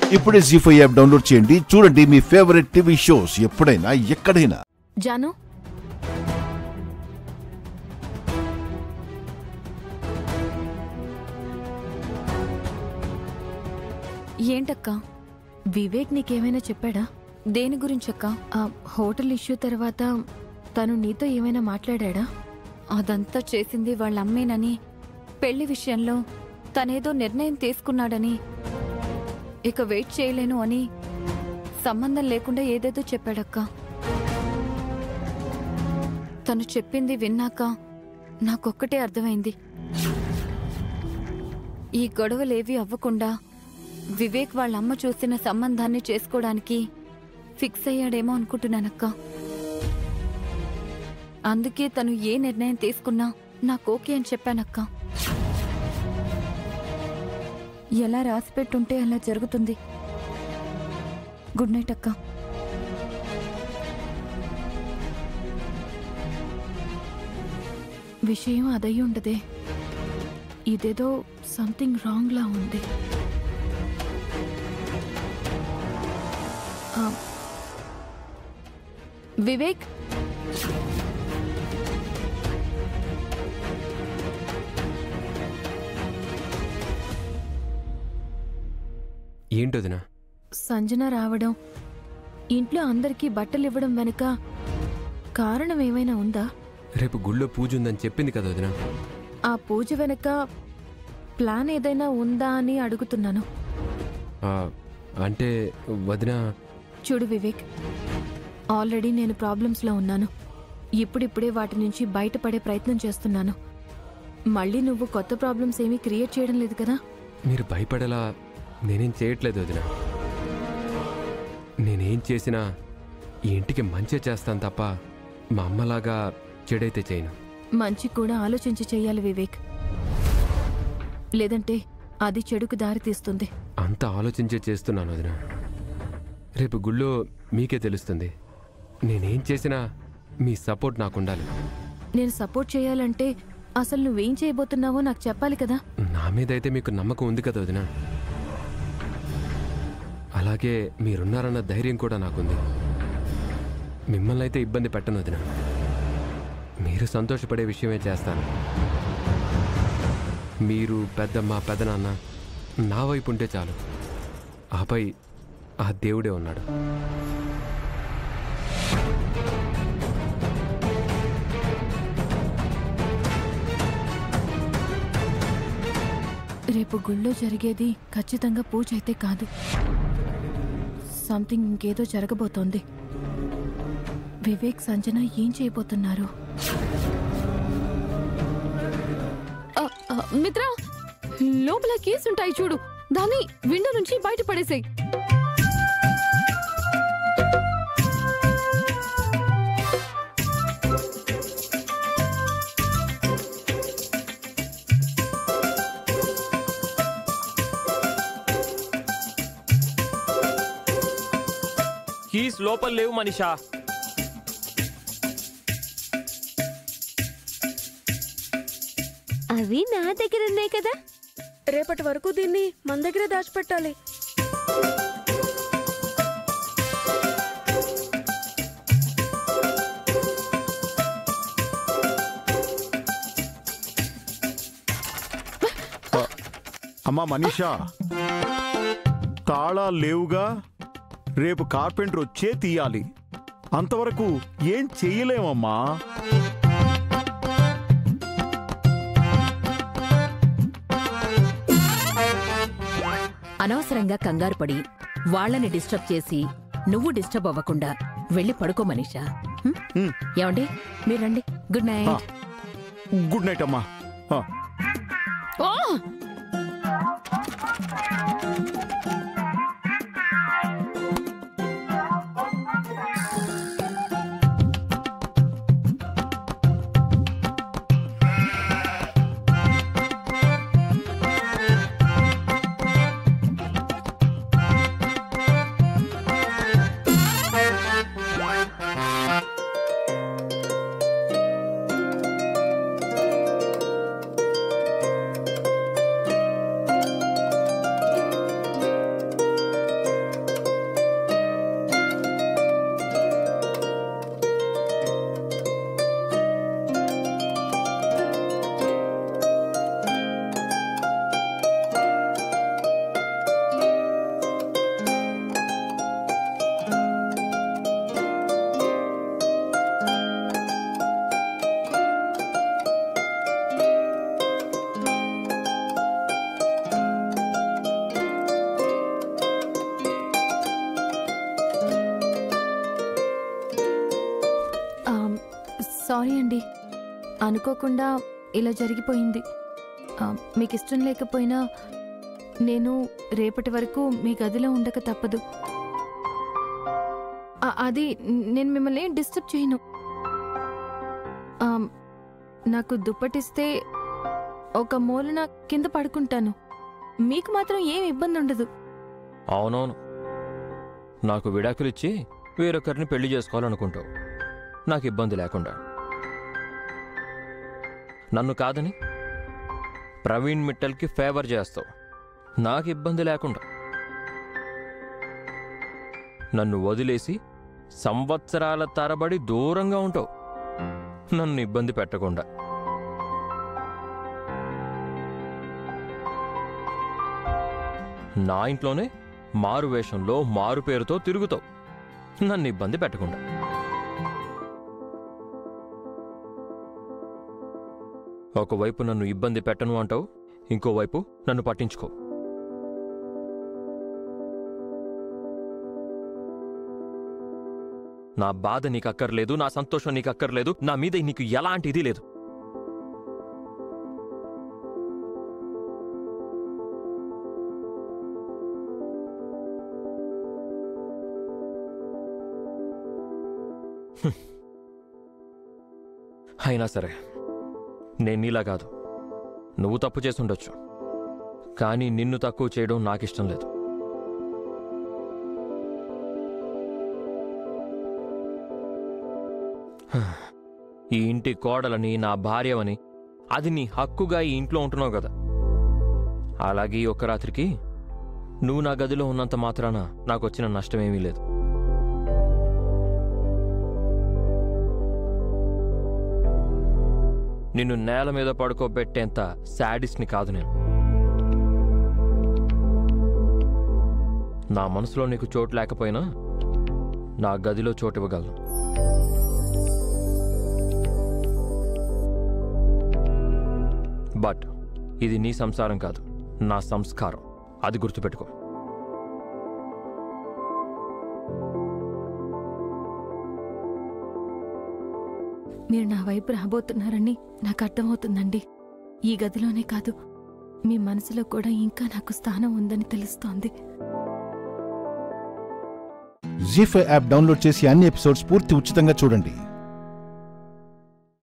ఇప్పుడే G five app download చేయండి చూడండి మీ ఫేవరెట్ టీవీ షోస్ ఎప్పుడైనా ఎక్కడైనా జాను ఏంటక్క వివేక్ నీకేమైనా చెప్పాడా దేని గురించక్క ఆ హోటల్ ఇష్యూ తర్వాత తను నీతో ఏమైనా మాట్లాడా అదంతా చేసింది వాళ్ళ అమ్మేనని పెళ్లి విషయంలో తనేదో నిర్ణయం తీసుకున్నాడని ఇక వెయిట్ చేయలేను అని సంబంధం లేకుండా ఏదేదో చెప్పాడక్క తను చెప్పింది విన్నాక నాకొక్కటే అర్థమైంది ఈ గొడవలేవి అవ్వకుండా వివేక్ వాళ్ళ అమ్మ చూసిన సంబంధాన్ని చేసుకోవడానికి ఫిక్స్ అయ్యాడేమో అనుకుంటున్నానక్క అందుకే తను ఏ నిర్ణయం తీసుకున్నా నాకు ఓకే అని చెప్పానక్క ఎలా రాసిపెట్టుంటే అలా జరుగుతుంది గుడ్ నైట్ అక్క విషయం అదయ్యి ఉండదే ఇదేదో సంథింగ్ రాంగ్ లా ఉంది ఆ, వివేక్ ఏంటోదినా సంజన రావడం ఇంట్లో అందరికీ బట్టలు ఇవ్వడం వెనుక కారణం ఏమైనా ఉందా రేపు గుళ్ళో పూజ ఉందని చెప్పింది కదా వదిన ఆ పూజ వెనుక ప్లాన్ ఏదైనా ఉందా అని అడుగుతున్నాను ఆ, అంటే వదిన చూడు వివేక్ ఆల్రెడీ నేను ప్రాబ్లమ్స్లో ఉన్నాను ఇప్పుడిప్పుడే వాటి నుంచి బయటపడే ప్రయత్నం చేస్తున్నాను మళ్ళీ నువ్వు కొత్త ప్రాబ్లమ్స్ ఏమీ క్రియేట్ చేయడం లేదు కదా మీరు భయపడేలా నేనేం చేయట్లేదు వదిన నేనేం చేసినా ఈ ఇంటికి మంచి చేస్తాను తప్ప మా అమ్మలాగా చెడైతే చేయను మంచి కూడా ఆలోచించి చెయ్యాలి వివేక్ లేదంటే అది చెడుకు దారి తీస్తుంది అంత ఆలోచించే చేస్తున్నాను వదిన రేపు గుళ్ళో మీకే తెలుస్తుంది నేనేం చేసినా మీ సపోర్ట్ నాకు ఉండాలి నేను సపోర్ట్ చేయాలంటే అసలు నువ్వేం చేయబోతున్నావో నాకు చెప్పాలి కదా నా మీద అయితే మీకు నమ్మకం ఉంది కదా వదిన అలాగే మీరున్నారన్న ధైర్యం కూడా నాకుంది మిమ్మల్ని అయితే ఇబ్బంది పెట్టను వదిన మీరు సంతోషపడే విషయమే చేస్తాను మీరు పెద్దమ్మ పెదనాన్న నా వైపు ఉంటే చాలు ఆపై ఆ దేవుడే ఉన్నాడు రేపు గుళ్ళో జరిగేది ఖచ్చితంగా పూజ అయితే కాదు సంథింగ్ ఇంకేదో జరగబోతోంది వివేక్ సంజన ఏం చేయబోతున్నారు మిత్ర లోపల కేసు ఉంటాయి చూడు దాన్ని విండో నుంచి బయట పడేసాయి కీస్ లోపల లేవు మనిషా అవి నా దగ్గర ఉన్నాయి కదా రేపటి వరకు దీన్ని మన దగ్గరే దాచిపెట్టాలి అమ్మా మనీషా తాళాలు లేవుగా రేపు కార్పెంటర్ వచ్చే తీయాలి అంతవరకు ఏం చెయ్యలేమమ్మా అనవసరంగా కంగారు పడి వాళ్ళని డిస్టర్బ్ చేసి నువ్వు డిస్టర్బ్ అవ్వకుండా వెళ్ళి పడుకో మనీషా హ్మ్? హ్మ్. ఏమండి మీరు రండి గుడ్ ఆ, నైట్ గుడ్ నైట్ అమ్మా ఆ, ఓ! సారీ అండి అనుకోకుండా ఇలా జరిగిపోయింది ఆ, మీకు ఇష్టం లేకపోయినా నేను రేపటి వరకు మీ గదిలో ఉండక తప్పదు ఆ, అది నేను మిమ్మల్ని డిస్టర్బ్ చేయను ఆ, నాకు దుప్పటిస్తే ఒక మూలన కింద పడుకుంటాను మీకు మాత్రం ఏం ఇబ్బంది ఉండదు అవునవును నాకు విడాకులిచ్చి వేరొకరిని పెళ్లి చేసుకోవాలనుకుంటావు నాకు ఇబ్బంది లేకుండా నన్ను కాదని ప్రవీణ్ మిట్టల్కి ఫేవర్ చేస్తావు నాకు ఇబ్బంది లేకుండా నన్ను వదిలేసి సంవత్సరాల తరబడి దూరంగా ఉంటావు నన్ను ఇబ్బంది పెట్టకుండా నా ఇంట్లోనే మారు వేషంలో మారు పేరుతో తిరుగుతావు నన్ను ఇబ్బంది పెట్టకుండా ఒకవైపు నన్ను ఇబ్బంది పెట్టను అంటావు ఇంకోవైపు నన్ను పట్టించుకో నా బాధ నీకు అక్కర్లేదు నా సంతోషం నీకు అక్కర్లేదు నా మీద నీకు ఎలాంటి ఇది లేదు హ్మ్. అయినా సరే నేను నీలా కాదు నువ్వు తప్పు చేసి ఉండొచ్చు కానీ నిన్ను తక్కువ చేయడం నాకిష్టం లేదు హ. ఈ ఇంటి కోడలని నా భార్యవని అది నీ హక్కుగా ఈ ఇంట్లో ఉంటున్నావు కదా అలాగే ఈ ఒక్క రాత్రికి నువ్వు నా గదిలో ఉన్నంత మాత్రాన నాకు వచ్చిన నష్టమేమీ లేదు నిన్ను నేల మీద పడుకోబెట్టేంత శాడిస్ట్ని కాదు నేను నా మనసులో నీకు చోటు లేకపోయినా నా గదిలో చోటు ఇవ్వగలను బట్ ఇది నీ సంసారం కాదు నా సంస్కారం అది గుర్తుపెట్టుకో మీరు నా వైపు రాబోతున్నారని నాకు అర్థమవుతుందండి ఈ గదిలోనే కాదు మీ మనసులో కూడా ఇంకా నాకు స్థానం ఉందని తెలుస్తోంది జీ ఫైవ్ యాప్ డౌన్లోడ్ చేసి అన్ని ఎపిసోడ్స్ పూర్తి ఉచితంగా చూడండి